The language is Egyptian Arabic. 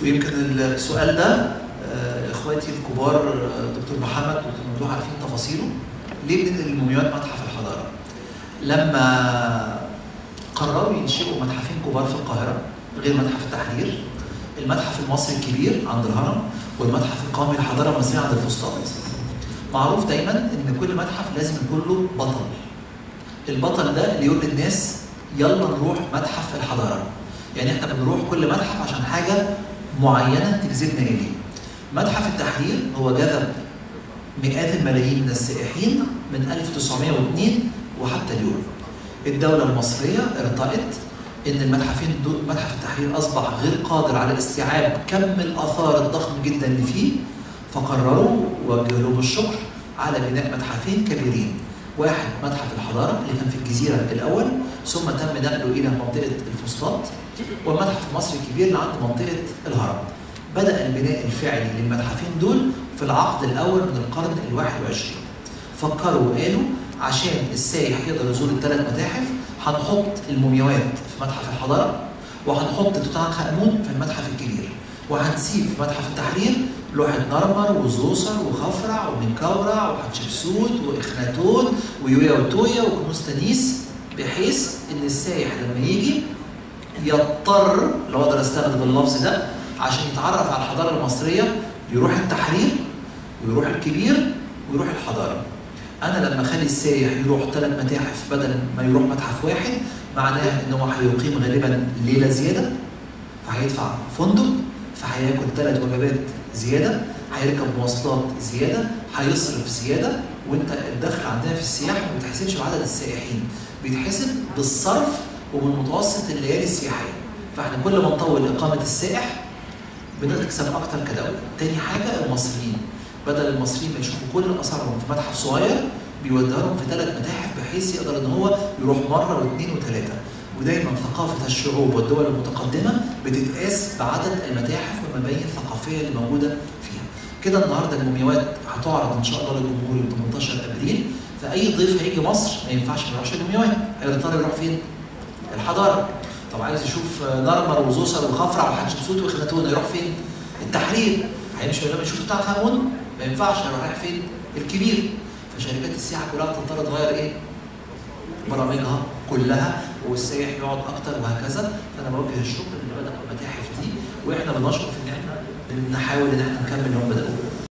ويمكن السؤال ده آه، اخواتي الكبار آه، دكتور محمد ودكتور ممدوح عارفين تفاصيله ليه بننقل المومياوات متحف الحضاره؟ لما قرروا ينشئوا متحفين كبار في القاهره غير متحف التحرير المتحف المصري الكبير عند الهرم والمتحف القومي للحضاره المصريه عند الفسطاط معروف دايما ان كل متحف لازم يكون له بطل البطل ده اللي يقول للناس يلا نروح متحف الحضاره يعني احنا بنروح كل متحف عشان حاجه معينه تجذبنا اليه متحف التحرير هو جذب مئات الملايين من السائحين من 1902 وحتى اليوم الدولة المصرية ارتأت ان المتحفين دول متحف التحرير اصبح غير قادر على استيعاب كم الاثار الضخم جدا اللي فيه فقرروا وجهوا له بالشكر على بناء متحفين كبيرين واحد متحف الحضاره اللي كان في الجزيره الاول ثم تم نقله الى منطقه الفسطاط والمتحف المصري الكبير اللي عند منطقه الهرم بدا البناء الفعلي للمتحفين دول في العقد الاول من القرن الواحد وعشرين فكروا وقالوا عشان السايح يقدر يزور الثلاث متاحف هنحط المومياوات في متحف الحضاره وهنحط توت عنخ امون في المتحف الكبير وهنسيب في متحف التحرير لوحة نرمر وزوسر وخفرع ومنكورع وحتشبسوت واخناتون ويويا وتويا وكنوز تانيس بحيث ان السايح لما يجي يضطر لو اقدر استخدم اللفظ ده عشان يتعرف على الحضاره المصريه يروح التحرير ويروح الكبير ويروح الحضاره. انا لما اخلي السايح يروح ثلاث متاحف بدل ما يروح متحف واحد معناها ان هو هيقيم غالبا ليله زياده فهيدفع فندق فهياكل ثلاث وجبات زياده هيركب مواصلات زياده هيصرف زياده وانت الدخل عندنا في السياحه ما بيتحسبش بعدد السائحين بيتحسب بالصرف ومن متوسط الليالي السياحيه فاحنا كل ما نطول اقامه السائح بنكسب اكتر كدوله تاني حاجه المصريين بدل المصريين ما يشوفوا كل اثارهم في متحف صغير بيوديهم في ثلاث متاحف بحيث يقدر ان هو يروح مره واثنين وثلاثه ودايما ثقافه الشعوب والدول المتقدمه بتتقاس بعدد المتاحف والمباني الثقافيه اللي موجوده فيها. كده النهارده المومياوات هتعرض ان شاء الله للجمهور يوم 18 ابريل فاي ضيف هيجي مصر ما ينفعش ما يروحش المومياوات هيضطر يروح فين؟ الحضاره. طب عايز يشوف نرمر وزوسر وخفرع وحتشبسوت واخناتون يروح فين؟ التحرير. هيمشي لما يشوف بتاع خامون ما ينفعش هيروح رايح فين؟ الكبير. فشركات السياحه كلها بتضطر تغير ايه؟ برامجها كلها والسائح يقعد اكتر وهكذا فانا بوجه الشكر اللي بداوا المتاحف دي واحنا بنشكر في ان احنا بنحاول ان احنا نكمل اللي هم بداوه